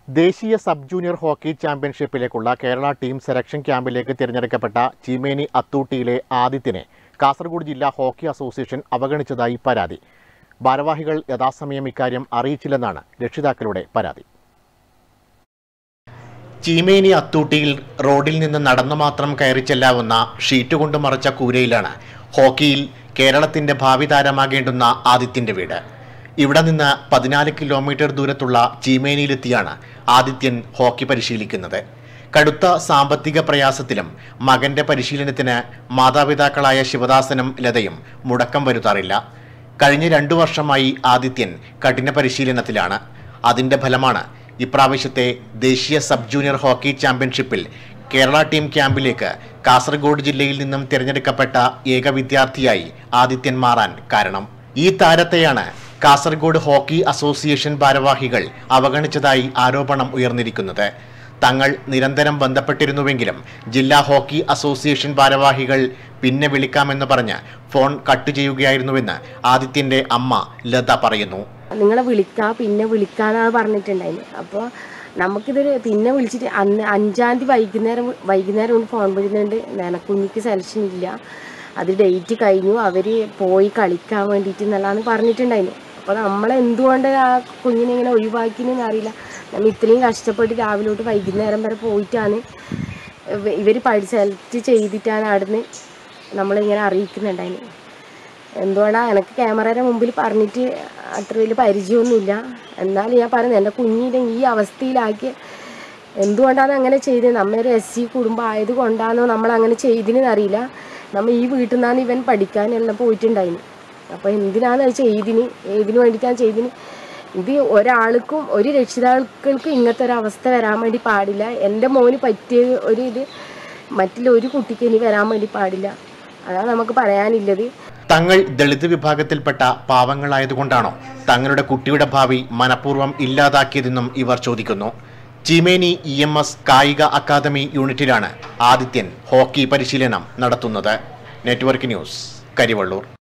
ദേശീയ sub junior hockey ചാമ്പ്യൻഷിപ്പിലേക്കുള്ള Kerala team selection ക്യാമ്പിലേക്ക് തിരഞ്ഞെടുക്കപ്പെട്ട ചീമേനി അത്തൂട്ടിയിലെ ആദിത്യനെ കാസർഗോഡ് ജില്ലാ ഹോക്കി അസോസിയേഷൻ അവഗണിച്ചതായി പരാതി ഭാരവാഹികൾ യഥാസമയം ഇക്കാര്യം അറിയിച്ചില്ലെന്നാണ് രക്ഷിതാക്കളുടെ പരാതി ചീമേനി അത്തൂട്ടിയിൽ റോഡിൽ നിന്ന് നടന്നു മാത്രം കയറി ചെല്ലാവുന്ന ഷീറ്റ് കൊണ്ട് മറച്ച കൂരയിലാണ് ഹോക്കിയിൽ കേരളത്തിന്റെ ഭാവി താരമാകേണ്ടുന്ന ആദിത്യന്റെ വീട് ഇവിടെ നിന്ന് പതിനാല് കിലോമീറ്റർ ദൂരത്തുള്ള ചീമേനിയിലെത്തിയാണ് ആദിത്യൻ ഹോക്കി പരിശീലിക്കുന്നത് കടുത്ത സാമ്പത്തിക പ്രയാസത്തിലും മകന്റെ പരിശീലനത്തിന് മാതാപിതാക്കളായ ശിവദാസനും ലതയും മുടക്കം വരുത്താറില്ല കഴിഞ്ഞ രണ്ടു വർഷമായി ആദിത്യൻ കഠിന പരിശീലനത്തിലാണ് അതിന്റെ ഫലമാണ് ഇപ്രാവശ്യത്തെ ദേശീയ സബ് ജൂനിയർ ഹോക്കി ചാമ്പ്യൻഷിപ്പിൽ കേരള ടീം ക്യാമ്പിലേക്ക് കാസർഗോഡ് ജില്ലയിൽ നിന്നും തിരഞ്ഞെടുക്കപ്പെട്ട ഏക വിദ്യാർത്ഥിയായി ആദിത്യൻ മാറാൻ കാരണം ഈ താരത്തെയാണ് കാസർഗോഡ് ഹോക്കി അസോസിയേഷൻ ഭാരവാഹികൾ അവഗണിച്ചതായി ആരോപണം ഉയർന്നിരിക്കുന്നത് തങ്ങൾ നിരന്തരം ബന്ധപ്പെട്ടിരുന്നുവെങ്കിലും ജില്ലാ ഹോക്കി അസോസിയേഷൻ ഭാരവാഹികൾ പിന്നെ വിളിക്കാമെന്ന് പറഞ്ഞ് ഫോൺ കട്ട് ചെയ്യുകയായിരുന്നുവെന്ന് ആദിത്യന്റെ അമ്മ ലത പറയുന്നു നിങ്ങളെ വിളിക്കാം പിന്നെ വിളിക്കാന്നാണ് പറഞ്ഞിട്ടുണ്ടായിന് അപ്പോൾ നമുക്കിതൊരു പിന്നെ വിളിച്ചിട്ട് അന്ന് അഞ്ചാം തീയതി വൈകുന്നേരം വൈകുന്നേരം കൊണ്ട് ഫോൺ വിടുന്നുണ്ട് നെനക്കുഞ്ഞിക്ക് സെലക്ഷൻ ഇല്ല അത് ഡേറ്റ് കഴിഞ്ഞു അവർ പോയി കളിക്കാൻ വേണ്ടിയിട്ട് എന്നുള്ളതാണ് പറഞ്ഞിട്ടുണ്ടായിരുന്നു അപ്പോൾ നമ്മൾ എന്തുകൊണ്ട് ആ കുഞ്ഞിനെ ഇങ്ങനെ ഒഴിവാക്കിയെന്ന് അറിയില്ല നമ്മൾ ഇത്രയും കഷ്ടപ്പെട്ട് രാവിലെ തൊട്ട് വൈകുന്നേരം വരെ പോയിട്ടാണ് ഇവർ പഠി സെലക്ട് ചെയ്തിട്ടാണ് അവിടുന്ന് നമ്മളിങ്ങനെ അറിയിക്കുന്നുണ്ടായിരുന്നു എന്തുകൊണ്ടാ എനിക്ക് ക്യാമറയുടെ മുമ്പിൽ പറഞ്ഞിട്ട് അത്ര വലിയ പരിചയമൊന്നുമില്ല എന്നാലും ഞാൻ പറയുന്നത് എൻ്റെ കുഞ്ഞിനെ ഈ അവസ്ഥയിലാക്കി എന്തുകൊണ്ടാണ് അങ്ങനെ ചെയ്തത് നമ്മൊരു എസ് സി കുടുംബം ആയത് കൊണ്ടാണോ നമ്മൾ അങ്ങനെ ചെയ്തിനെന്ന് അറിയില്ല നമ്മൾ ഈ വീട്ടിൽ നിന്നാണ് ഇവൻ പഠിക്കാനെല്ലാം പോയിട്ടുണ്ടായിന് അപ്പോൾ എന്തിനാണ് അത് ചെയ്തിന് ഏതിനു വേണ്ടിയിട്ടാണ് ചെയ്തിന് ഇത് ഒരാൾക്കും ഒരു രക്ഷിതാക്കൾക്കും ഇങ്ങനത്തെ ഒരു അവസ്ഥ വരാൻ വേണ്ടി പാടില്ല എൻ്റെ മോന് പറ്റിയ ഒരു ഇത് മറ്റുള്ള ഒരു കുട്ടിക്ക് ഇനി വരാൻ വേണ്ടി പാടില്ല അതാണ് നമുക്ക് പറയാനില്ലത് തങ്ങൾ ദളിത് വിഭാഗത്തിൽപ്പെട്ട പാവങ്ങളായതുകൊണ്ടാണോ തങ്ങളുടെ കുട്ടിയുടെ ഭാവി മനഃപൂർവ്വം ഇല്ലാതാക്കിയതെന്നും ഇവർ ചോദിക്കുന്നു ചീമേനി ഇ എം എസ് കായിക അക്കാദമി യൂണിറ്റിലാണ് ആദിത്യൻ ഹോക്കി പരിശീലനം നടത്തുന്നത് നെറ്റ്വർക്ക് ന്യൂസ് കരിവള്ളൂർ